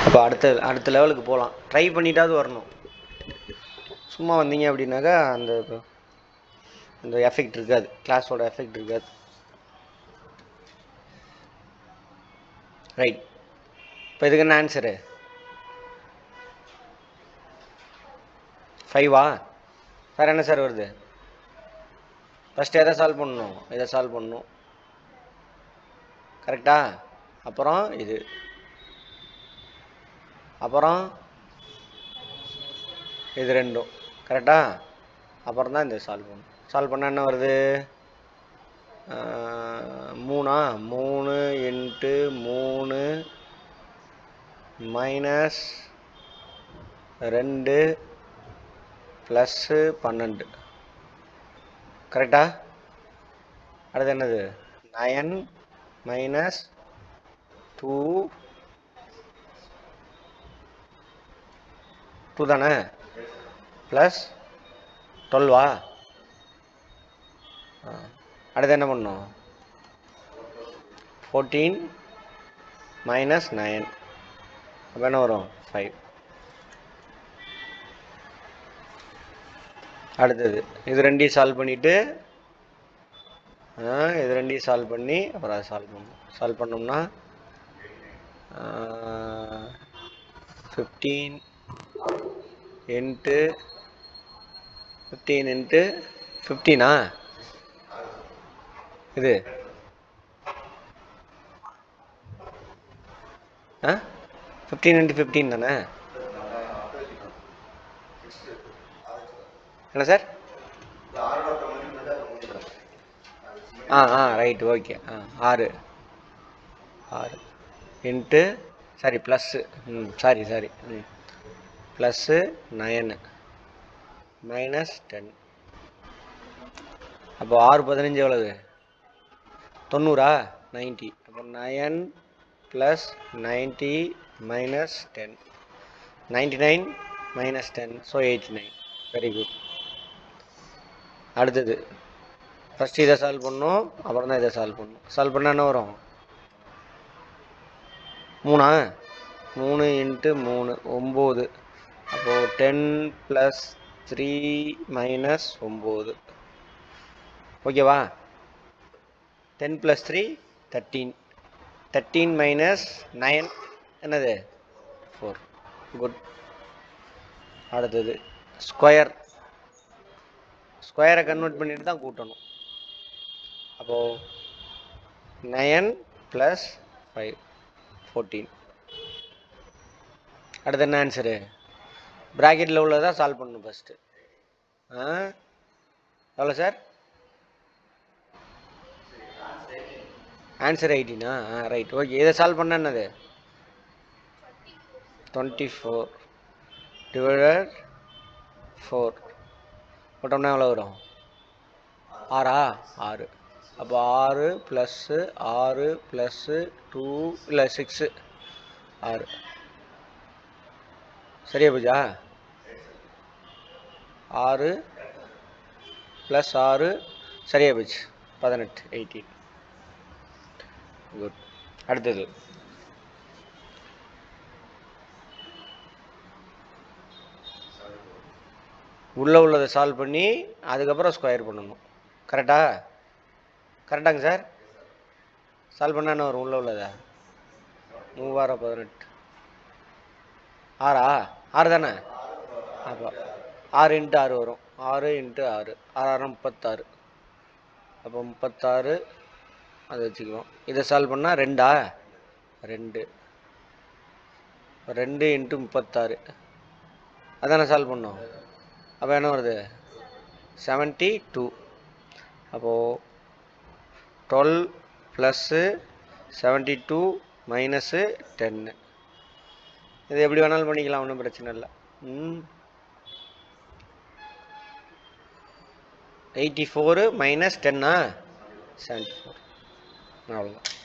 இப்போ அடுத்த அடுத்த லெவலுக்கு போகலாம் ட்ரை பண்ணிட்டாவது வரணும் சும்மா வந்தீங்க அப்படின்னாக்கா அந்த அந்த எஃபெக்ட் இருக்காது கிளாஸோட எஃபெக்ட் இருக்காது ரைட் இப்போ இதுக்கு என்ன ஆன்சரு ஃபைவா சார் என்ன சார் வருது ஃபஸ்ட்டு எதை சால்வ் பண்ணணும் இதை சால்வ் பண்ணணும் கரெக்டா அப்புறம் இது அப்புறம் இது ரெண்டும் கரெக்டா அப்புறம் தான் இந்த சால்வ் பண்ணணும் சால்வ் பண்ணால் என்ன வருது ஆஹ், மூணா மூணு இன்ட்டு மூணு மைனஸ் ரெண்டு ப்ளஸ்ஸு பன்னெண்டு கரெக்டா அடுத்து என்னது நயன் மைனஸ் டூ டூ தானே ப்ளஸ் டுவெல்வா அடுத்து என்ன பண்ணோம் ஃபோர்டீன் மைனஸ் நைன் அப்போ என்ன வரும் ஃபைவ் அடுத்தது இது ரெண்டையும் சால்வ் பண்ணிவிட்டு இது ரெண்டையும் சால்வ் பண்ணி அப்புறம் அதை சால்வ் பண்ணணும் சால்வ் பண்ணோம்னா ஃபிஃப்டீன் இன்ட்டு ஃபிஃப்டீன் இன்ட்டு ஃபிஃப்டீனா இது ஆ ஃபிஃப்டீன் இன்ட்டு ஃபிஃப்டீன் தானே என்ன சார் ஆ ஆ ரைட் ஓகே ஆ ஆறு ஆறு இன்ட்டு சாரி ப்ளஸ்ஸு ம் சாரி சாரி ம் ப்ளஸ்ஸு நயனு மைனஸ் டென் அப்போ ஆறு பதினஞ்சு எவ்வளவு தொண்ணூறா நைன்ட்டி அப்போ nine plus ninety minus ten ninety nine minus ten so eighty nine very good அடுத்தது ஃபஸ்ட்டு இதை சால்வ் பண்ணணும் அப்புறம் தான் இதை சால்வ் பண்ணணும் சால்வ் பண்ணால் என்ன வரும் மூணா மூணு இன்ட்டு மூணு ஒம்பது அப்போது டென் ப்ளஸ் த்ரீ மைனஸ் ஒம்பது ஓகேவா ten plus three thirteen thirteen minus nine என்னது ஃபோர் குட் அடுத்தது ஸ்கொயர் ஸ்கொயரை கன்வெர்ட் பண்ணிட்டு தான் கூட்டணும் அப்போது நயன் ப்ளஸ் ஃபைவ் ஃபோர்டீன் அடுத்து என்ன ஆன்சரு ப்ராக்கெட்டில் உள்ளதா சால்வ் பண்ணணும் ஃபஸ்ட்டு ஆ எவ்வளோ சார் ஆன்சர் எயிட்டீனா ஆ ரைட் ஓகே இதை சால்வ் பண்ண என்னது டுவெண்ட்டி ஃபோர் டிவைடட் ஃபோர் போட்டோம்னா எவ்வளோ வரும் ஆறா ஆறு அப்போ ஆறு ப்ளஸ்ஸு ஆறு ப்ளஸ்ஸு டூ இல்லை சிக்ஸு ஆறு சரியா பூஜா ஆறு ப்ளஸ் ஆறு சரியா போச்சு பதினெட்டு எயிட்டீன் குட் அடுத்தது உள்ளே உள்ளதை சால்வ் பண்ணி அதுக்கப்புறம் ஸ்கொயர் பண்ணணும் கரெக்டா கரெக்டாங்க சார் சால்வ் பண்ணா என்ன வரும் உள்ளே உள்ளதா மூவாயிரம் பதினெட்டு ஆறா ஆறு தானே அப்போ ஆறு இன்ட்டு ஆறு வரும் ஆறு இன்ட்டு ஆறு ஆறாயிரம் முப்பத்தாறு அப்போ முப்பத்தாறு அதை வச்சுக்குவோம் இதை சால்வ் பண்ணால் ரெண்டா ரெண்டு ரெண்டு இன்ட்டு முப்பத்தாறு அதானே சால்வ் பண்ணோம் அப்போ என்ன வருது செவன்ட்டி டூ அப்போது twelve plus seventy two minus ten இது எப்படி வேணாலும் பண்ணிக்கலாம் ஒன்றும் பிரச்சனை இல்லை ம் எயிட்டி ஃபோரு மைனஸ் டென்னா செவன்ட்டி ஃபோர் அவ்வளோதான்